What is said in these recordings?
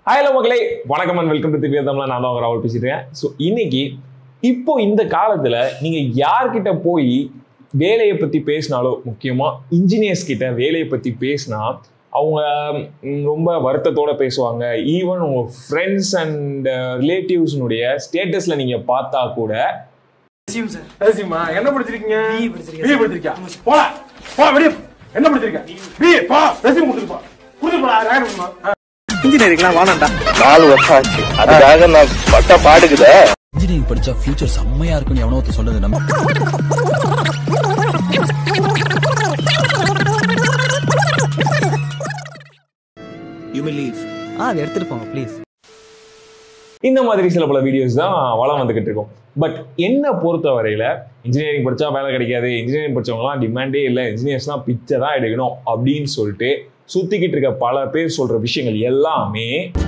Hello மக்களே வணக்கம் and welcome to Divya Tamil நான் தான் ராவல் பேசிட்டேன் ஸோ இன்னைக்கு இப்போ இந்த காலத்தில் நீங்கள் யார்கிட்ட போய் வேலையை பற்றி பேசினாலோ முக்கியமாக இன்ஜினியர்ஸ் கிட்ட வேலையை பற்றி பேசினா அவங்க ம், ரொம்ப வருத்தத்தோட பேசுவாங்க ஈவன் உங்கள் ஃப்ரெண்ட்ஸ் அண்ட் ரிலேட்டிவ்ஸ்னுடைய ஸ்டேட்டஸில் நீங்கள் பார்த்தா கூட ரெசியூம் சார் ரசிமா என்ன படிச்சிருக்கீங்க BE படிச்சிருக்கேன். பிஏ படிச்சிருக்கியா போடா போ வெளிய என்ன படிச்சிருக்க பிஏ போ ரெசியூம் கொடுத்துட்டு போ கொடுத்து போடா ரேங்க் கொடுமா இன்ஜினியரிங்லாம் வானண்டா நாலு வருஷம் ஆச்சு அதுக்காக நான் பட்ட பாடுக்குதே இன்ஜினியரிங் படிச்சா ஃபியூச்சர் செம்மையா இருக்குன்னு எவனோ ஒருத்தன் சொன்னது நம்ம யூ மே லீவ் ஆ அதை எடுத்துட்டு போங்க ப்ளீஸ் இந்த மாதிரி சில பல வீடியோஸ் தான் வளம் வந்துகிட்டு இருக்கும் பட் என்ன பொறுத்த வரையில இன்ஜினியரிங் படிச்சா வேலை கிடைக்காது இன்ஜினியரிங் படிச்சவங்கலாம் டிமாண்டே இல்லை இன்ஜினியர்ஸ் தான் பிச்சை தான் எடுக்கணும் அப்படின்னு சொல்லிட்டு சுத்திக்கிட்டு இருக்க பல பேர் சொல்ற விஷயங்கள் எல்லாமே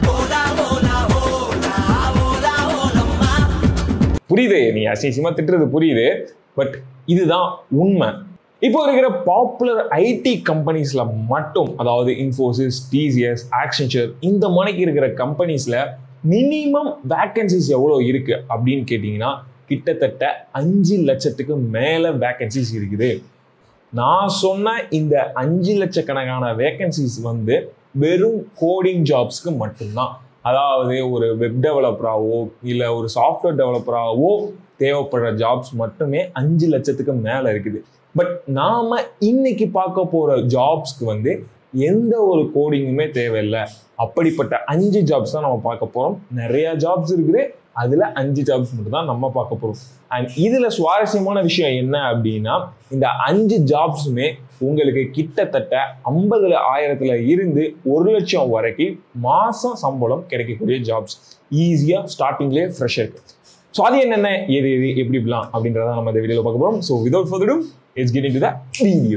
புரியுது நீ அசிங்கமா திட்டுறது புரியுது பட் இதுதான் உண்மை இப்போ இருக்கிற பாப்புலர் ஐடி கம்பெனிஸ்ல மட்டும் அதாவது இன்ஃபோசிஸ் டிசிஎஸ் ஆக்சென்ச்சர் இந்த மணிக்கு இருக்கிற கம்பெனிஸ்ல மினிமம் வேக்கன்சிஸ் எவ்வளோ இருக்கு அப்படின்னு கேட்டிங்கன்னா கிட்டத்தட்ட அஞ்சு லட்சத்துக்கு மேல வேக்கன்சிஸ் இருக்குது நான் சொன்ன இந்த அஞ்சு லட்சக்கணக்கான வேக்கன்சிஸ் வந்து வெறும் கோடிங் ஜாப்ஸ்க்கு மட்டும்தான் அதாவது ஒரு வெப் டெவலப்பராகவோ இல்லை ஒரு சாஃப்ட்வேர் டெவலப்பராகவோ தேவைப்படுற ஜாப்ஸ் மட்டுமே அஞ்சு லட்சத்துக்கு மேலே இருக்குது பட் நாம இன்னைக்கு பார்க்க போகிற ஜாப்ஸ்க்கு வந்து எந்த ஒரு கோடிங்குமே தேவையில்லை அப்படிப்பட்ட அஞ்சு ஜாப்ஸ் தான் நம்ம பார்க்க போகிறோம் நிறைய ஜாப்ஸ் இருக்குது அதில் அஞ்சு ஜாப்ஸ் மட்டும் தான் நம்ம பார்க்க போகிறோம் அண்ட் இதில் சுவாரஸ்யமான விஷயம் என்ன அப்படின்னா இந்த அஞ்சு ஜாப்ஸுமே உங்களுக்கு கிட்டத்தட்ட ஐம்பதுல ஆயிரத்துல இருந்து ஒரு லட்சம் வரைக்கும் மாசம் சம்பளம் கிடைக்கக்கூடிய ஜாப்ஸ் ஈஸியாக ஸ்டார்டிங்லேயே ஃப்ரெஷருக்கு ஸோ அது என்னென்ன எது எது எப்படி இப்படிலாம் அப்படின்றத நம்ம இந்த வீடியோவில் பார்க்க போகிறோம் so without further it's get in to the video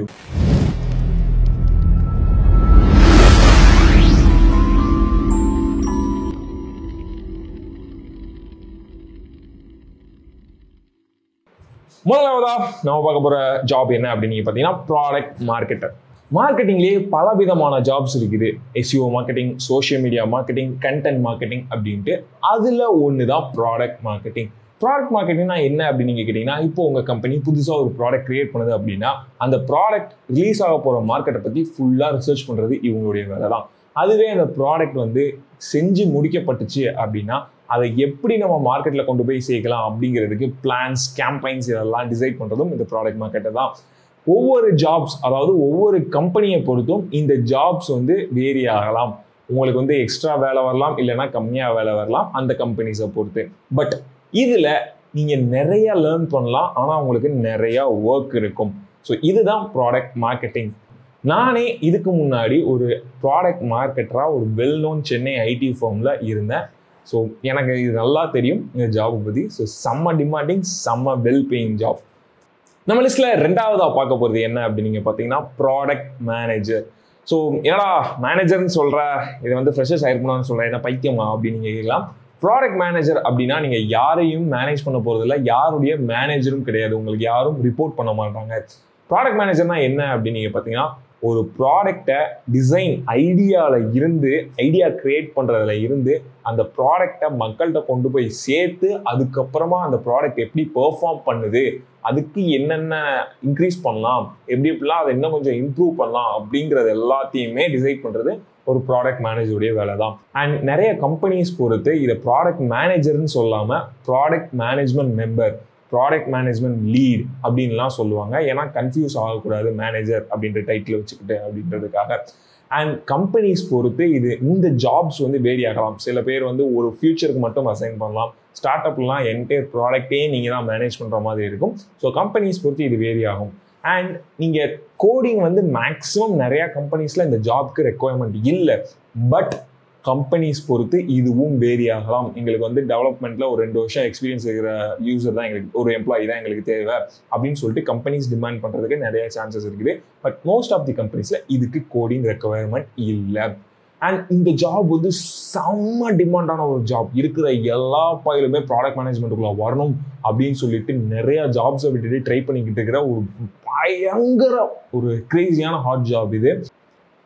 முதலாவதா நம்ம பார்க்க போற ஜாப் என்ன அப்படின்னு நீங்க பார்த்தீங்கன்னா ப்ராடக்ட் மார்க்கெட்டர் மார்க்கெட்டிங்லேயே பல விதமான ஜாப்ஸ் இருக்குது SEO marketing social media marketing content marketing அப்படின்ட்டு அதில் ஒன்று தான் ப்ராடக்ட் மார்க்கெட்டிங் ப்ராடக்ட் மார்க்கெட்டிங்னா என்ன அப்படின்னு நீங்கள் கேட்டிங்கன்னா இப்போ உங்கள் கம்பெனி புதுசாக ஒரு ப்ராடக்ட் கிரியேட் பண்ணுது அப்படின்னா அந்த ப்ராடக்ட் ரிலீஸ் ஆக போகிற மார்க்கெட்டை பற்றி ஃபுல்லாக ரிசர்ச் பண்ணுறது இவங்களுடைய வேலை தான் அதுவே அந்த ப்ராடக்ட் வந்து செஞ்சு முடிக்கப்பட்டுச்சு அப்படின்னா அதை எப்படி நம்ம மார்க்கெட்டில் கொண்டு போய் சேர்க்கலாம் அப்படிங்கிறதுக்கு பிளான்ஸ் கேம்பைன்ஸ் இதெல்லாம் டிசைட் பண்ணுறதும் இந்த ப்ராடக்ட் மார்க்கெட்டை தான் ஒவ்வொரு ஜாப்ஸ் அதாவது ஒவ்வொரு கம்பெனியை பொறுத்தும் இந்த ஜாப்ஸ் வந்து வேரி ஆகலாம் உங்களுக்கு வந்து எக்ஸ்ட்ரா வேலை வரலாம் இல்லைன்னா கம்மியாக வேலை வரலாம் அந்த கம்பெனிஸை பொறுத்து பட் இதில் நீங்கள் நிறைய லேர்ன் பண்ணலாம் ஆனால் உங்களுக்கு நிறைய ஒர்க் இருக்கும் ஸோ இதுதான் ப்ராடக்ட் மார்க்கெட்டிங் நானே இதுக்கு முன்னாடி ஒரு ப்ராடக்ட் மார்க்கெட்டராக ஒரு வெல் நோன் சென்னை ஐடி ஃபார்மில் இருந்தேன் ஸோ எனக்கு இது நல்லா தெரியும் இந்த ஜாபை பற்றி ஸோ செம்ம டிமாண்டிங் செம்ம வெல் பேயிங் ஜாப் நம்ம லிஸ்ட்டில் ரெண்டாவதாக பார்க்க போகிறது என்ன அப்படின்னு நீங்கள் பார்த்தீங்கன்னா ப்ராடக்ட் மேனேஜர் ஸோ என்னடா மேனேஜர்னு சொல்கிற இதை வந்து ஃப்ரெஷர்ஸ் ஆயிருக்கணும்னு சொல்கிறேன் என்ன பைத்தியமா அப்படின்னு நீங்கள் கேட்கலாம் ப்ராடக்ட் மேனேஜர் அப்படின்னா நீங்கள் யாரையும் மேனேஜ் பண்ண போகிறதில்ல யாருடைய மேனேஜரும் கிடையாது உங்களுக்கு யாரும் ரிப்போர்ட் பண்ண மாட்டாங்க ப்ராடக்ட் மேனேஜர்னா என்ன அப்படின்னு நீங்கள் பார்த்தீங்கன்னா ஒரு ப்ராடக்டை டிசைன் ஐடியாவில் இருந்து ஐடியா கிரியேட் பண்ணுறதுல இருந்து அந்த ப்ராடக்டை மக்கள்கிட்ட கொண்டு போய் சேர்த்து அதுக்கப்புறமா அந்த ப்ராடக்ட் எப்படி பெர்ஃபார்ம் பண்ணுது அதுக்கு என்னென்ன இன்க்ரீஸ் பண்ணலாம் எப்படி எப்படிலாம் அதை இன்னும் கொஞ்சம் இம்ப்ரூவ் பண்ணலாம் அப்படிங்கிறது எல்லாத்தையுமே டிசைட் பண்ணுறது ஒரு ப்ராடக்ட் மேனேஜருடைய வேலை தான் அண்ட் நிறைய கம்பெனிஸ் பொறுத்து இதை ப்ராடக்ட் மேனேஜர்னு சொல்லாமல் product management member product management lead அப்படின்லாம் சொல்லுவாங்க ஏன்னா கன்ஃபியூஸ் ஆகக்கூடாது மேனேஜர் அப்படின்ற டைட்டில் வச்சுக்கிட்டு அப்படின்றதுக்காக அண்ட் கம்பெனிஸ் பொறுத்து இது இந்த ஜாப்ஸ் வந்து வேரி ஆகலாம் சில பேர் வந்து ஒரு ஃபியூச்சருக்கு மட்டும் அசைன் பண்ணலாம் ஸ்டார்ட் அப்லாம் என்டையர் ப்ராடக்டே நீங்கள் தான் மேனேஜ் பண்ணுற மாதிரி இருக்கும் ஸோ கம்பெனிஸ் பொறுத்து இது வேரி ஆகும் அண்ட் நீங்கள் கோடிங் வந்து மேக்ஸிமம் நிறையா கம்பெனிஸில் இந்த ஜாப்க்கு ரெக்குவயர்மெண்ட் இல்லை பட் கம்பெனிஸ் பொறுத்து இதுவும் வேரி ஆகலாம் எங்களுக்கு வந்து டெவலப்மெண்ட்டில் ஒரு ரெண்டு வருஷம் எக்ஸ்பீரியன்ஸ் இருக்கிற யூசர் தான் எங்களுக்கு ஒரு எம்ப்ளாயி தான் எங்களுக்கு தேவை அப்படின்னு சொல்லிட்டு கம்பெனிஸ் டிமாண்ட் பண்ணுறதுக்கு நிறைய சான்சஸ் இருக்குது பட் மோஸ்ட் ஆஃப் தி கம்பெனிஸில் இதுக்கு கோடிங் ரெக்குவயர்மெண்ட் இல்லை அண்ட் இந்த ஜாப் வந்து செம்ம டிமாண்டான ஒரு ஜாப் இருக்கிற எல்லா பயிலுமே ப்ராடக்ட் மேனேஜ்மெண்ட்டுக்குள்ள வரணும் அப்படின்னு சொல்லிட்டு நிறைய ஜாப்ஸை விட்டுட்டு ட்ரை பண்ணிக்கிட்டு இருக்கிற ஒரு பயங்கர ஒரு கிரேசியான ஹாட் ஜாப் இது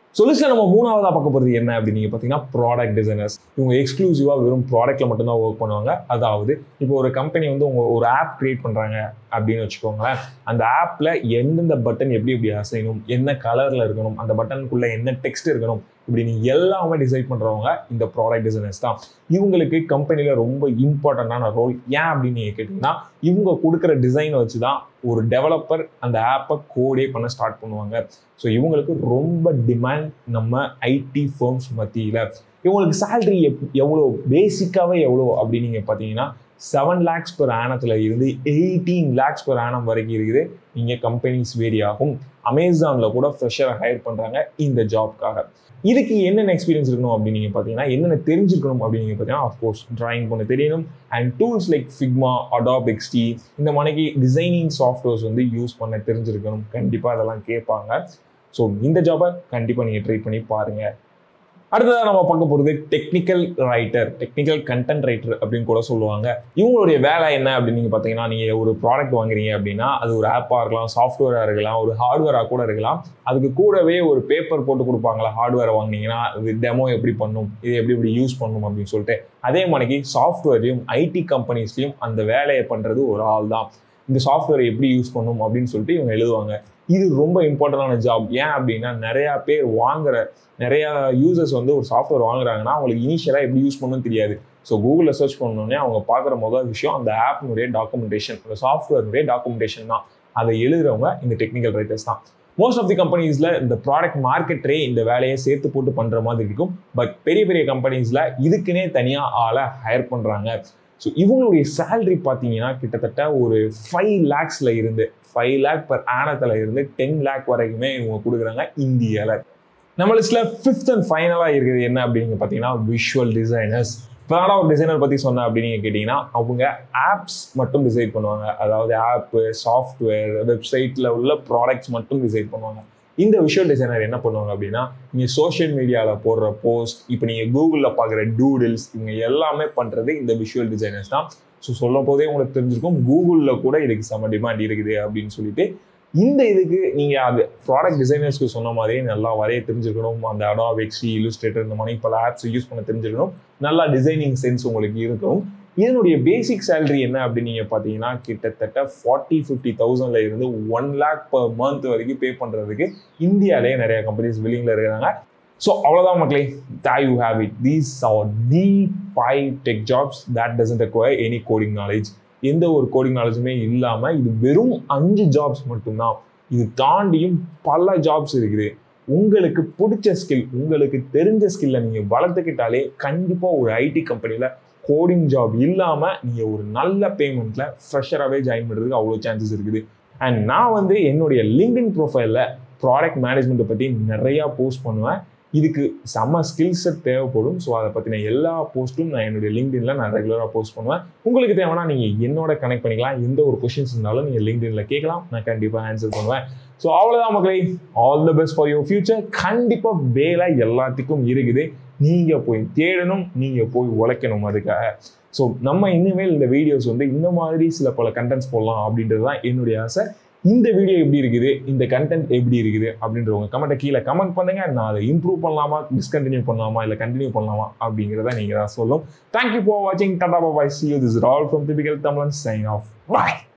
சொல்யூஷன் நம்ம மூணாவதாக பார்க்க போகிறது என்ன அப்படின்னு நீங்கள் பார்த்தீங்கன்னா ப்ராடக்ட் டிசைனர்ஸ் இவங்க எக்ஸ்க்ளூசிவாக வெறும் ப்ராடக்ட்டில் மட்டும்தான் ஒர்க் பண்ணுவாங்க அதாவது இப்போ ஒரு கம்பெனி வந்து உங்க ஒரு ஆப் கிரியேட் பண்ணுறாங்க அப்படின்னு வச்சுக்கோங்களேன் அந்த ஆப்பில் எந்தெந்த பட்டன் எப்படி எப்படி அசையணும் என்ன கலரில் இருக்கணும் அந்த பட்டனுக்குள்ளே என்ன டெக்ஸ்ட் இருக்கணும் இப்படின்னு எல்லாமே டிசைட் பண்ணுறவங்க இந்த ப்ராடக்ட் டிசைனர்ஸ் தான் இவங்களுக்கு கம்பெனியில் ரொம்ப இம்பார்ட்டண்ட்டான ரோல் ஏன் அப்படின்னு நீங்கள் கேட்டிங்கன்னா இவங்க கொடுக்குற டிசைனை வச்சு தான் ஒரு டெவலப்பர் அந்த ஆப்பை கோடே பண்ண ஸ்டார்ட் பண்ணுவாங்க ஸோ இவங்களுக்கு ரொம்ப டிமாண்ட் நம்ம ஐடி ஃபர்ம்ஸ் மத்தியில் இவங்களுக்கு சேலரி எப் எவ்வளோ பேசிக்காகவே எவ்வளோ அப்படின்னு நீங்கள் பார்த்தீங்கன்னா செவன் லேக்ஸ் per ஆனத்தில் இருந்து எயிட்டீன் லேக்ஸ் per ஆனம் வரைக்கும் இருக்குது இங்கே கம்பெனிஸ் வேரி ஆகும் அமேசானில் கூட ஃப்ரெஷரை ஹையர் பண்ணுறாங்க இந்த ஜாப்க்காக இதுக்கு என்னென்ன எக்ஸ்பீரியன்ஸ் இருக்கணும் அப்படின்னு நீங்கள் பார்த்தீங்கன்னா என்னென்ன தெரிஞ்சுக்கணும் அப்படின்னு நீங்கள் பார்த்தீங்கன்னா அஃப்கோர்ஸ் ட்ராயிங் பண்ண தெரியணும் and tools like Figma Adobe XD இந்த மாதிரிக்கு டிசைனிங் சாஃப்ட்வேர்ஸ் வந்து யூஸ் பண்ண தெரிஞ்சிருக்கணும் கண்டிப்பாக அதெல்லாம் கேட்பாங்க ஸோ இந்த ஜாபை கண்டிப்பாக நீங்கள் ட்ரை பண்ணி பாருங்கள் அடுத்ததாக நம்ம பார்க்க போகிறது technical writer technical content writer அப்படின்னு கூட சொல்லுவாங்க இவங்களுடைய வேலை என்ன அப்படின்னு நீங்கள் பார்த்தீங்கன்னா நீங்கள் ஒரு ப்ராடக்ட் வாங்குறீங்க அப்படின்னா அது ஒரு ஆப்பாக இருக்கலாம் சாஃப்ட்வேராக இருக்கலாம் ஒரு ஹார்ட்வேராக கூட இருக்கலாம் அதுக்கு கூடவே ஒரு பேப்பர் போட்டு கொடுப்பாங்களா ஹார்ட்வேரை வாங்கினீங்கன்னா இது டெமோ எப்படி பண்ணும் இது எப்படி எப்படி யூஸ் பண்ணும் அப்படின்னு சொல்லிட்டு அதே மாதிரிக்கு சாஃப்ட்வேர்லையும் ஐடி கம்பெனிஸ்லையும் அந்த வேலையை பண்ணுறது ஒரு ஆள் தான் இந்த சாஃப்ட்வேரை எப்படி யூஸ் பண்ணும் அப்படின்னு சொல்லிட்டு இவங்க எழுதுவாங்க இது ரொம்ப இம்பார்ட்டண்டான ஜாப் ஏன் அப்படின்னா நிறையா பேர் வாங்குற நிறையா யூசர்ஸ் வந்து ஒரு சாஃப்ட்வேர் வாங்குறாங்கன்னா அவங்களுக்கு இனிஷியலாக எப்படி யூஸ் பண்ணணும்னு தெரியாது ஸோ கூகுளில் சர்ச் பண்ணோடனே அவங்க பார்க்குற முதல் விஷயம் அந்த ஆப்னுடைய டாக்குமெண்டேஷன் அந்த சாஃப்ட்வேருடைய டாக்குமெண்டேஷன் தான் அதை எழுதுறவங்க இந்த டெக்னிக்கல் ரைட்டர்ஸ் தான் மோஸ்ட் ஆஃப் தி கம்பெனிஸில் இந்த ப்ராடக்ட் மார்க்கெட்டரே இந்த வேலையை சேர்த்து போட்டு பண்ணுற மாதிரி இருக்கும் பட் பெரிய பெரிய கம்பெனிஸில் இதுக்குன்னே தனியாக ஆளை ஹையர் பண்ணுறாங்க ஸோ இவங்களுடைய சேலரி பார்த்தீங்கன்னா கிட்டத்தட்ட ஒரு ஃபைவ் லேக்ஸில் இருந்து ஃபைவ் லேக் பர் ஆனத்தில் இருந்து டென் லேக் வரைக்குமே இவங்க கொடுக்குறாங்க இந்தியாவில் நம்ம லிஸ்ட்டில் ஃபிஃப்த் அண்ட் ஃபைனலாக இருக்குது என்ன அப்படின்னு பார்த்தீங்கன்னா விஷுவல் டிசைனர்ஸ் இப்போ ஒரு டிசைனர் பற்றி சொன்னேன் அப்படின்னு நீங்கள் கேட்டிங்கன்னா அவங்க ஆப்ஸ் மட்டும் டிசைட் பண்ணுவாங்க அதாவது ஆப்பு சாஃப்ட்வேர் வெப்சைட்டில் உள்ள ப்ராடக்ட்ஸ் மட்டும் டிசைட் பண்ணுவாங்க இந்த விஷுவல் டிசைனர் என்ன பண்ணுவாங்க அப்படின்னா நீங்கள் சோஷியல் மீடியாவில் போடுற போஸ்ட் இப்போ நீங்கள் கூகுளில் பார்க்குற டூடில்ஸ் இவங்க எல்லாமே பண்ணுறது இந்த விஷுவல் டிசைனர்ஸ் தான் ஸோ சொல்லும் போதே உங்களுக்கு தெரிஞ்சிருக்கும் கூகுளில் கூட இதுக்கு செம்ம டிமாண்ட் இருக்குது அப்படின்னு சொல்லிட்டு இந்த இதுக்கு நீங்கள் அது ப்ராடக்ட் டிசைனர்ஸ்க்கு சொன்ன மாதிரியே நல்லா வரைய தெரிஞ்சிருக்கணும் அந்த அடாப் எக்ஸி இல்லுஸ்ட்ரேட்டர் இந்த மாதிரி பல ஆப்ஸ் யூஸ் பண்ண தெரிஞ்சிருக்கணும் நல்லா டிசைனிங் சென்ஸ் உங்களுக்கு இருக்கணும் இதனுடைய பேசிக் சேலரி என்ன அப்படின்னு நீங்கள் பார்த்தீங்கன்னா கிட்டத்தட்ட ஃபார்ட்டி ஃபிஃப்டி தௌசண்ட்ல இருந்து ஒன் லேக் பர் மந்த் வரைக்கும் பே பண்ணுறதுக்கு இந்தியாவிலேயே நிறைய கம்பெனிஸ் வில்லிங்கில் இருக்கிறாங்க ஸோ அவ்வளோதான் மக்களே there you have it these are the five tech jobs that doesn't require any coding knowledge எந்த ஒரு கோடிங் நாலேஜுமே இல்லாமல் இது வெறும் அஞ்சு ஜாப்ஸ் மட்டும்தான் இது தாண்டியும் பல ஜாப்ஸ் இருக்குது உங்களுக்கு பிடிச்ச ஸ்கில் உங்களுக்கு தெரிஞ்ச ஸ்கில்லை நீங்கள் வளர்த்துக்கிட்டாலே கண்டிப்பாக ஒரு ஐடி கம்பெனியில் கோடிங் ஜாப் இல்லாமல் நீங்கள் ஒரு நல்ல பேமெண்ட்டில் ஃப்ரெஷராகவே ஜாயின் பண்ணுறதுக்கு அவ்வளோ சான்சஸ் இருக்குது அண்ட் நான் வந்து என்னுடைய லிங்க்டின் ப்ரொஃபைலில் ப்ராடக்ட் மேனேஜ்மெண்ட்டை பற்றி நிறையா போஸ்ட் பண்ணுவேன் இதுக்கு செம்ம ஸ்கில் செட் தேவைப்படும் ஸோ அதை பற்றின எல்லா போஸ்ட்டும் நான் என்னுடைய லிங்க்டின்ல நான் ரெகுலராக போஸ்ட் பண்ணுவேன் உங்களுக்கு தேவைன்னா நீங்கள் என்னோட கனெக்ட் பண்ணிக்கலாம் எந்த ஒரு கொஷின்ஸ் இருந்தாலும் நீங்கள் லிங்க்டின்ல கேட்கலாம் நான் கண்டிப்பாக ஆன்சர் பண்ணுவேன் ஸோ அவ்வளோதான் மக்களே all the best for your future கண்டிப்பாக வேலை எல்லாத்துக்கும் இருக்குது நீங்கள் போய் தேடணும் நீங்கள் போய் உழைக்கணும் அதுக்காக ஸோ நம்ம இனிமேல் இந்த வீடியோஸ் வந்து இந்த மாதிரி சில பல கண்டென்ட்ஸ் போடலாம் அப்படின்றது தான் என்னுடைய ஆசை இந்த வீடியோ எப்படி இருக்குது இந்த கண்டென்ட் எப்படி இருக்குது அப்படின்றவங்க கமெண்ட்டை கீழே கமெண்ட் பண்ணுங்க நான் அதை இம்ப்ரூவ் பண்ணலாமா டிஸ்கண்டினியூ பண்ணலாமா இல்லை கண்டினியூ பண்ணலாமா அப்படிங்கிறத நீங்கள் தான் சொல்லும் தேங்க்யூ ஃபார் வாட்சிங் டாடா bye see you this all from typical Tamilan sign off bye